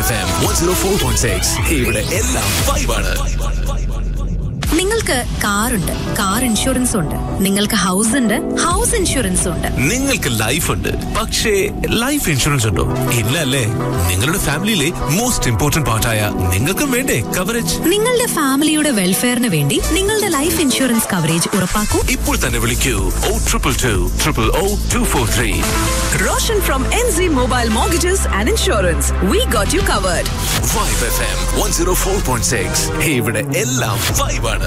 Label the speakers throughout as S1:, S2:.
S1: F M one zero four point six ഇവിടെ എല്ലാം വൈബാണ്
S2: നിങ്ങൾക്ക് കാറുണ്ട് കാർ ഇൻഷുറൻസ് ഉണ്ട് നിങ്ങൾക്ക് ഹൗസ് ഉണ്ട് ഹൗസ് ഇൻഷുറൻസ് ഉണ്ട്
S1: നിങ്ങൾക്ക് ലൈഫ് ഉണ്ട് പക്ഷേ ലൈഫ് ഇൻഷുറൻസ് ഉണ്ടോ ഇല്ല അല്ലേ നിങ്ങളുടെ ഫാമിലിയിലെ മോസ്റ്റ് ഇമ്പോർട്ടന്റ് പാർട്ടായ നിങ്ങൾക്കും വേണ്ടേ കവറേജ്
S2: നിങ്ങളുടെ ഫാമിലിയുടെ വെൽഫെയറിന് വേണ്ടി നിങ്ങളുടെ ലൈഫ് ഇൻഷുറൻസ് കവറേജ് ഉറപ്പാക്കൂ
S1: ഇപ്പോൾ തന്നെ വിളിക്കൂ O triple two triple O two four three
S3: Roshan from NZ Mobile Mortgages and Insurance. We got you covered.
S1: Vibe F M one zero four point six ഇവിടെ എല്ലാം വൈബാണ്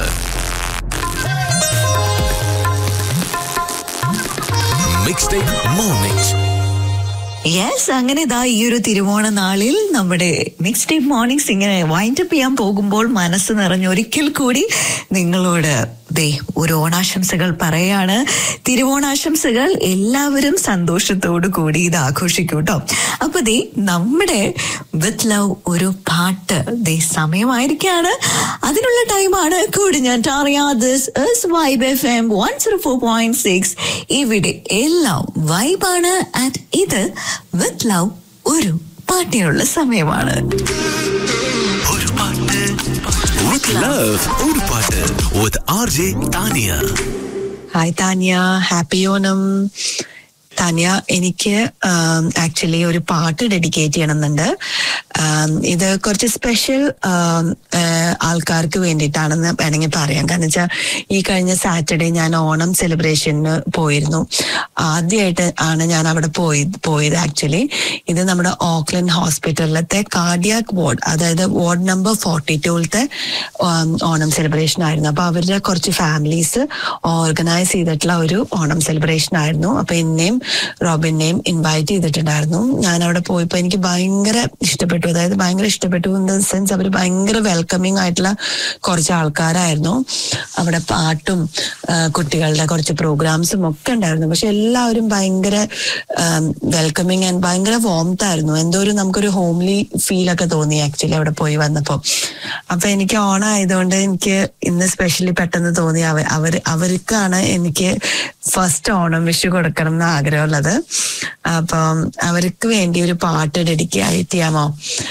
S1: മിക്സ് ഡേ മോർണിംഗ്
S4: യെസ് അങ്ങനെ ഇതാ ഈ ഒരു തിരുവോണ നാളിൽ നമ്മുടെ മിക്സ് ഡേ മോർണിംഗ്സ് ഇങ്ങനെ വൈൻഡ് അപ്പ് ചെയ്യാൻ പോകുമ്പോൾ മനസ്സ് നിറഞ്ഞ ഒരിക്കൽ കൂടി നിങ്ങളോട് ദേ ഒരു ഓണാശംസകൾ പറയാണ് തിരുവോണാശംസകൾ എല്ലാവരും സന്തോഷത്തോടു കൂടി ഇത് ആഘോഷിക്കും കേട്ടോ അപ്പൊ ദേ നമ്മുടെ വിത്ത് ലവ് ഒരു പാട്ട് ദേ സമയമായിരിക്കാണ് അതിനുള്ള ടൈമാണ് കൂടി ഞാൻ this vibe F M one zero four point six ഇവിടെ എല്ലാം വൈബാണ് ആൻഡ് ഇത് വിത്ത് ലവ് ഒരു പാട്ടിനുള്ള സമയമാണ്
S1: ഒരു പാട്ട് വിത്ത് ലവ് ഒരു പാട്ട് with R J Tania
S5: hi Tanya happy Onam Tanya എനിക്ക് ആക്ച്വലി ഒരു പാട്ട് ഡെഡിക്കേറ്റ് ചെയ്യണമെന്നുണ്ട് ആം, ഇത് കുറച്ച് സ്പെഷ്യൽ ആൾക്കാർക്ക് വേണ്ടിയിട്ടാണെന്ന് വേണമെങ്കിൽ പറയാം കാരണം വെച്ചാൽ ഈ കഴിഞ്ഞ സാറ്റർഡേ ഞാൻ ഓണം സെലിബ്രേഷന് പോയിരുന്നു ആദ്യമായിട്ട് ആണ് ഞാൻ അവിടെ പോയി പോയത് ആക്ച്വലി ഇത് നമ്മുടെ ഓക്ലൻഡ് ഹോസ്പിറ്റലിലത്തെ കാർഡിയാക് വാർഡ് അതായത് വാർഡ് നമ്പർ ഫോർട്ടി ടൂലത്തെ ഓണം സെലിബ്രേഷൻ ആയിരുന്നു അപ്പൊ അവരുടെ കുറച്ച് ഫാമിലീസ് ഓർഗനൈസ് ചെയ്തിട്ടുള്ള ഒരു ഓണം സെലിബ്രേഷൻ ആയിരുന്നു അപ്പൊ എന്നെയും റോബിനെയും ഇൻവൈറ്റ് ചെയ്തിട്ടുണ്ടായിരുന്നു ഞാൻ അവിടെ പോയപ്പോ എനിക്ക് ഭയങ്കര ഇഷ്ടപ്പെട്ടു അതായത് ഭയങ്കര ഇഷ്ടപ്പെട്ടു ഇൻ ദ സെൻസ് അവർ ഭയങ്കര വെൽക്കമിങ് ആയിട്ടുള്ള കുറച്ച് ആൾക്കാരായിരുന്നു അവിടെ പാട്ടും ആ, കുട്ടികളുടെ കുറച്ച് പ്രോഗ്രാംസും ഒക്കെ ഉണ്ടായിരുന്നു പക്ഷെ എല്ലാവരും ഭയങ്കര വെൽക്കമിങ് ആൻഡ് ഭയങ്കര വോംത്ത് ആയിരുന്നു എന്തോ ഒരു നമുക്കൊരു ഹോംലി ഫീൽ ഒക്കെ തോന്നി ആക്ച്വലി അവിടെ പോയി വന്നപ്പോ അപ്പൊ എനിക്ക് ഓണം ആയതുകൊണ്ട് എനിക്ക് ഇന്ന് സ്പെഷ്യലി പെട്ടെന്ന് തോന്നി അവർ അവർ അവർക്കാണ് എനിക്ക് ഫസ്റ്റ് ഓണം വിഷു കൊടുക്കണം എന്ന് ആഗ്രഹമുള്ളത് അപ്പം അവർക്ക് വേണ്ടി ഒരു പാട്ട് ഡെഡിക്കേറ്റ് ചെയ്യാമോ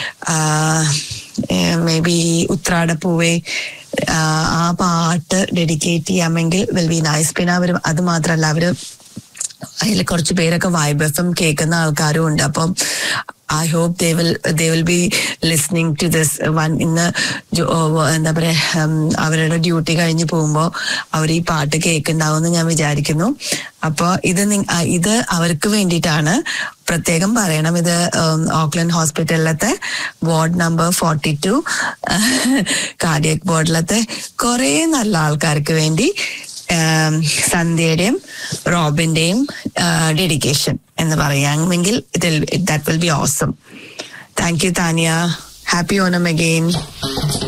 S5: മേ ബി ഉത്രാടപ്പൂവേ ആഹ് ആ പാട്ട് ഡെഡിക്കേറ്റ് ചെയ്യാമെങ്കിൽ വിൽ ബി നൈസ് പിന്നെ അവർ അത് മാത്രല്ല അവര് അതിൽ കുറച്ച് പേരൊക്കെ വൈബ് എഫ് എം കേൾക്കുന്ന ആൾക്കാരും ഉണ്ട് അപ്പം I hope they will they will be listening to this one ഇന്ന് ജോ- ഓ, എന്താ പറയാ ഉം, അവരുടെ ഡ്യൂട്ടി കഴിഞ്ഞ് പോകുമ്പോൾ അവർ ഈ പാട്ട് കേൾക്കുന്നുണ്ടാവും ഞാൻ വിചാരിക്കുന്നു അപ്പോൾ ഇത് നിങ്ങ- ആ, ഇത് അവർക്ക് വേണ്ടിയിട്ടാണ് പ്രത്യേകം പറയണം ഇത് ഉം, ഓക്ലൻഡ് ഹോസ്പിറ്റലിലത്തെ ward number forty two cardiac വാർഡിലത്തെ കുറേ നല്ല ആൾക്കാർക്ക് വേണ്ടി ആം, സന്ധ്യയുടെയും റോബിന്റെയും ഡെഡിക്കേഷൻ എന്ന് പറയാമെങ്കിൽ ഇതിൽ that will be awesome thank you Tania happy Onam again